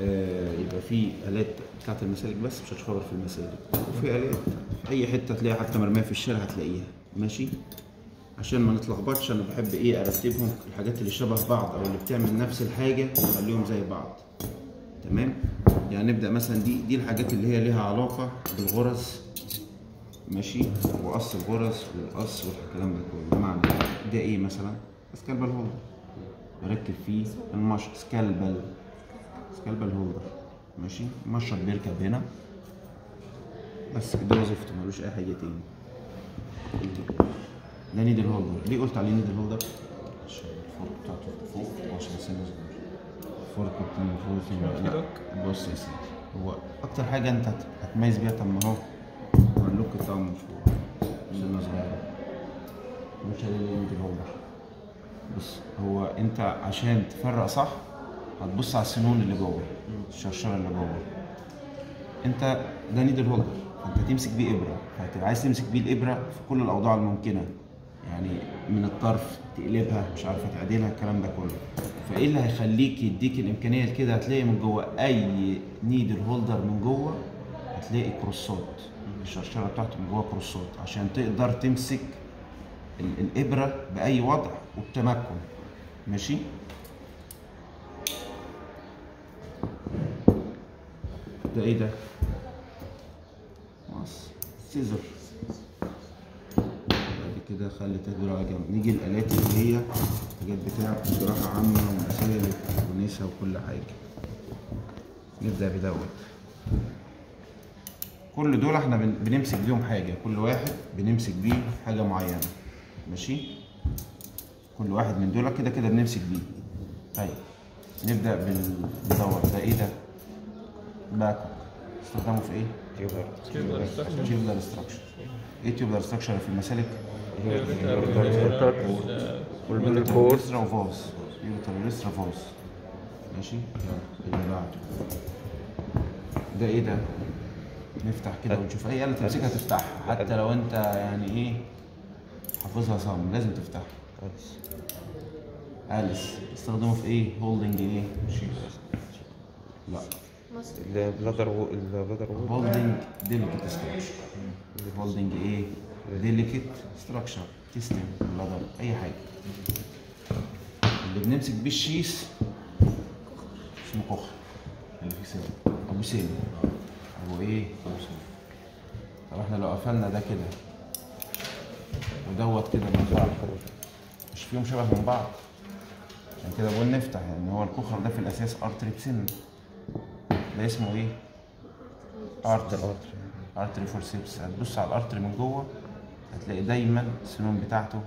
آه، يبقى في الات بتاعت المسالك بس مش هتشفر في المسالك وفي الات في اي حته تلاقيها حتى مرميه في الشارع هتلاقيها ماشي عشان ما نتلخبطش انا بحب ايه ارتبهم الحاجات اللي شبه بعض او اللي بتعمل نفس الحاجه نخليهم زي بعض تمام يعني نبدا مثلا دي دي الحاجات اللي هي ليها علاقه بالغرز ماشي وقص الغرز والقص والكلام ده كله بمعنى ده ايه مثلا سكالبل هولدر بركب فيه المش سكالبل سكالبل هولدر ماشي المشرط بيركب هنا بس ده وظيفته ملوش اي حاجه تاني ده نيدل هولدر ليه قلت عليه نيدل هولدر عشان الفرق بتاعته فوق وعشان سنه صغير الفرق بتاعته فوق لا بص يا سيدي هو اكتر حاجه انت هت- هتميز بيها طب ما هو هو اللوك بتاعه من فوق سنه صغيره مش عليه نيدل هولدر بص هو انت عشان تفرق صح هتبص على السنون اللي جوه الشرشره اللي جوه انت ده نيدل هولدر فانت تمسك بيه ابره فهتبقى عايز تمسك بيه الابره في كل الاوضاع الممكنه يعني من الطرف تقلبها مش عارفه تعدلها الكلام ده كله فايه اللي هيخليك يديك الامكانيه كده هتلاقي من جوه اي نيدل هولدر من جوه هتلاقي كروسات الشرشره بتاعته من جوه كروسات عشان تقدر تمسك ال- الابره باي وضع وبتمكن ماشي ده ايه ده مقص سيزر بعد كده خلي تدوير على جنب نيجي الالات اللي هي حاجات بتاع جراحه عامه ومسالك ونسا وكل حاجه نبدا بدوت كل دول احنا بن- بنمسك بيهم حاجه كل واحد بنمسك بيه حاجه معينه ماشي كل واحد من دول كده كده بنمسك بيه طيب نبدا بال- بدوت ده ايه ده باكو استخدامه في ايه تيوبلر ستراكشر ايه تيوبلر ستراكشر في المسالك والكورس يوريتر وفوز يوريتر وليسترا فوز ماشي يلا اللي بعده ده ايه ده نفتح كده ونشوف اي آلة تمسكها تفتحها حتى لو انت يعني ايه حافظها صم لازم تفتحها أليس استخدمه في ايه هولدنج ايه لا البلادر و... البلادر وول هولدنج ديليكت ستراكشر هولدنج ايه ديليكت ستراكشر تيستم اللدر اي حاجه اللي بنمسك بيه الشيس اسمه كخ اللي فيه سن ابو سن ابو ايه ابو سن طب احنا لو قفلنا ده كده ودوت كده من بعض مش فيهم شبه من بعض عشان كده بقول نفتح يعني هو الكخر ده في الاساس ارتري بسن ده اسمه ايه ارتري ارتري فورسيبس هتبص على الارتري من جوه هتلاقي دايما السنون بتاعته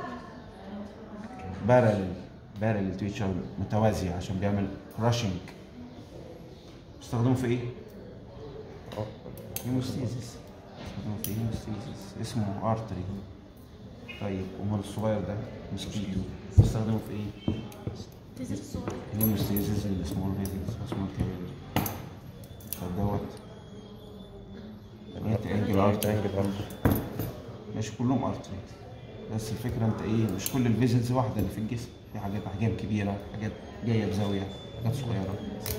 بارل بارل تو متوازيه عشان بيعمل كراشنج بيستخدموه في ايه؟ هيموستيزيس بيستخدموه في هيموستيزيس اسمه ارتري طيب امال الصغير ده موسكيتو بيستخدموه في ايه؟ تزر الصغير هيموستيزيس السمول فيزيكس اسمه الكبير فدوت رايت انجل ارتري انجل مش كلهم ارتري بس الفكره انت ايه مش كل الفيزلز واحده اللي في الجسم في حاجات احجام كبيره حاجات جايه بزاويه حاجات صغيره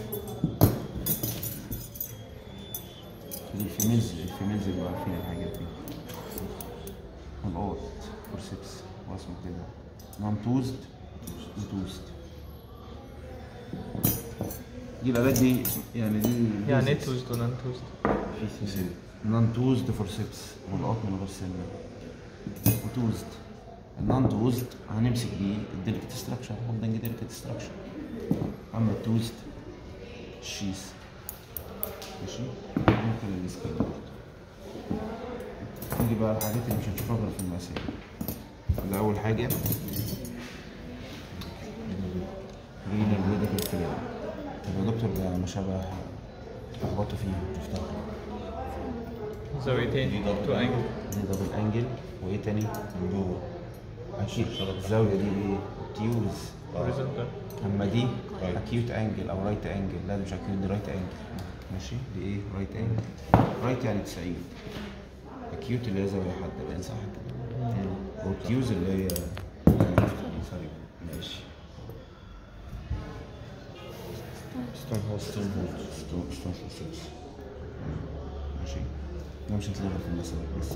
الفيميلز الفيميلز اللي عارفين الحاجات دي الاوت فورسيبس هو اسمه كده نون توزد وتوزد دي الالات دي يعني دي يعني ايه توزد ونان توزد؟ نون توزد فورسيبس والقط من غير سنه وتوزد النون توزد هنمسك بيه الديليكت ستراكشر هولدنج ديليكت ستراكشر اما التوزد الشيس ماشي ممكن السكيل برضه نيجي بقى الحاجات اللي مش هنشوفها غير في المسائل ده اول حاجه رينا الفيديكال فيلم طب يا دكتور ده ما شبه لخبطوا فيها تفتكر زاويتين تو انجل دي دبل انجل وايه تاني؟ جوه اكيد الزاويه دي ايه؟ تيوز هوريزونتال اما دي اكيوت انجل او رايت انجل لا دي مش اكيوت دي رايت انجل ماشي دي ايه؟ رايت انجل رايت يعني 90 اكيوت اللي هي زاويه حاده باين صح كده والتيوز اللي هي سوري ماشي ستون هوست ستون هولد ستون ستون فورسبس ماشي ده مش هتلاقيها في المسألة بس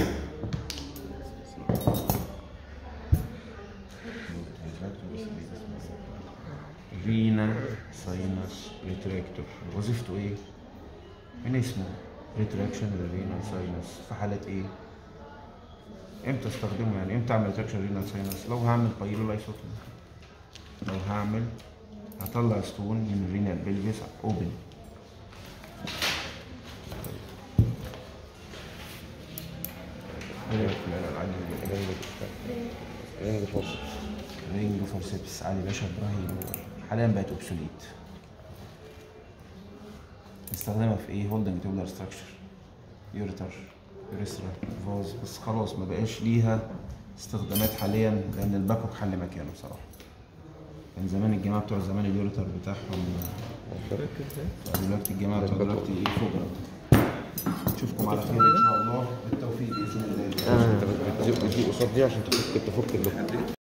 فينا ساينس ريتراكتور وظيفته ايه؟ من اسمه ريتراكشن للفينا ساينس في حالة ايه؟ امتى استخدمه يعني امتى اعمل ريتراكشن رينال ساينس؟ لو هعمل بايلولايسوتومي لو هعمل هطلع ستون من الرينال بلفيس اوبن رينج فورس رينج فورسبس علي باشا ابراهيم حاليا بقت اوبسوليت نستخدمها في ايه هولدنج تيبلر ستراكشر يوريتر يوريسترا فاز بس خلاص ما بقاش ليها استخدامات حاليا لان الباكوك حل مكانه بصراحه كان زمان الجماعه بتوع زمان اليوريتر بتاعهم دلوقتي الجماعه بتوع دلوقتي ايه فوق نشوفكم على خير ان شاء الله بالتوفيق باذن الله انت بتجيب قصاد دي عشان تفك تفك اللوك